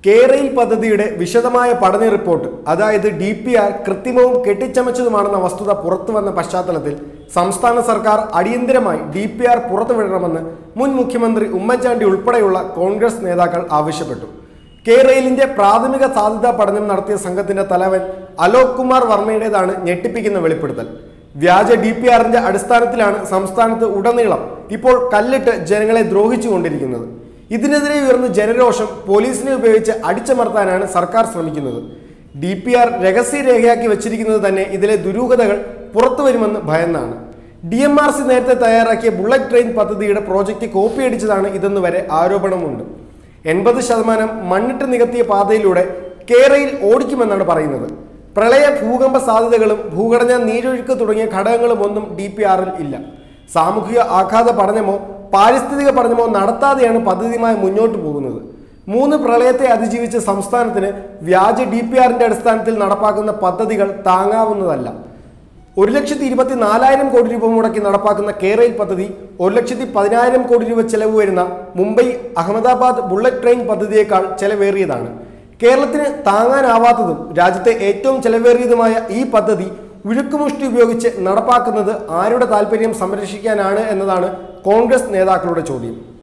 കേരയിൽ പദ്ധതിയുടെ വിശദമായ പഠന റിപ്പോർട്ട് അതായത് ഡി പി ആർ കൃത്രിമവും കെട്ടിച്ചമച്ചതുമാണെന്ന വസ്തുത പുറത്തു വന്ന പശ്ചാത്തലത്തിൽ സംസ്ഥാന സർക്കാർ അടിയന്തരമായി ഡി പി ആർ പുറത്തുവിടണമെന്ന് മുൻ മുഖ്യമന്ത്രി ഉമ്മൻചാണ്ടി ഉൾപ്പെടെയുള്ള കോൺഗ്രസ് നേതാക്കൾ ആവശ്യപ്പെട്ടു കേരളിന്റെ പ്രാഥമിക സാധ്യതാ പഠനം നടത്തിയ സംഘത്തിന്റെ തലവൻ അലോക് കുമാർ വർമ്മയുടേതാണ് ഞെട്ടിപ്പിക്കുന്ന വെളിപ്പെടുത്തൽ വ്യാജ ഡി പി ആറിന്റെ അടിസ്ഥാനത്തിലാണ് സംസ്ഥാനത്ത് ഉടനീളം ഇപ്പോൾ കല്ലിട്ട് ജനങ്ങളെ ദ്രോഹിച്ചുകൊണ്ടിരിക്കുന്നത് ഇതിനെതിരെ ഉയർന്ന ജനരോഷം പോലീസിനെ ഉപയോഗിച്ച് അടിച്ചമർത്താനാണ് സർക്കാർ ശ്രമിക്കുന്നത് ഡി പി ആർ രഹസ്യരേഖയാക്കി വെച്ചിരിക്കുന്നത് തന്നെ ഇതിലെ ദുരൂഹതകൾ പുറത്തു വരുമെന്ന് ഭയന്നാണ് ഡി എം ആർ സി നേരത്തെ തയ്യാറാക്കിയ ബുള്ളറ്റ് ട്രെയിൻ പദ്ധതിയുടെ പ്രോജക്റ്റ് കോപ്പിയടിച്ചതാണ് ഇതെന്ന് വരെ ആരോപണമുണ്ട് എൺപത് ശതമാനം മണ്ണിട്ട് നികത്തിയ പാതയിലൂടെ കേരയിൽ ഓടിക്കുമെന്നാണ് പറയുന്നത് പ്രളയ ഭൂകമ്പ സാധ്യതകളും ഭൂഘടനാ നീരൊഴുക്ക് തുടങ്ങിയ ഘടകങ്ങളും ഒന്നും ഡി പി ആറിൽ ഇല്ല സാമൂഹിക ആഘാത പഠനമോ പാരിസ്ഥിതിക പഠനമോ നടത്താതെയാണ് പദ്ധതിയുമായി മുന്നോട്ട് പോകുന്നത് മൂന്ന് പ്രളയത്തെ അതിജീവിച്ച സംസ്ഥാനത്തിന് വ്യാജ ഡി പി ആറിന്റെ അടിസ്ഥാനത്തിൽ നടപ്പാക്കുന്ന പദ്ധതികൾ താങ്ങാവുന്നതല്ല ഒരു ലക്ഷത്തി ഇരുപത്തി നാലായിരം കോടി രൂപ മുടക്കി നടപ്പാക്കുന്ന കേരയിൽ പദ്ധതി ഒരു ലക്ഷത്തി പതിനായിരം കോടി രൂപ ചെലവ് വരുന്ന മുംബൈ അഹമ്മദാബാദ് ബുള്ളറ്റ് ട്രെയിൻ പദ്ധതിയേക്കാൾ ചെലവേറിയതാണ് കേരളത്തിന് താങ്ങാനാവാത്തതും രാജ്യത്തെ ഏറ്റവും ചെലവേറിയതുമായ ഈ പദ്ധതി ഉഴുക്കുമുഷ്ടി ഉപയോഗിച്ച് നടപ്പാക്കുന്നത് ആരുടെ താല്പര്യം സംരക്ഷിക്കാനാണ് എന്നതാണ് കോൺഗ്രസ് നേതാക്കളുടെ ചോദ്യം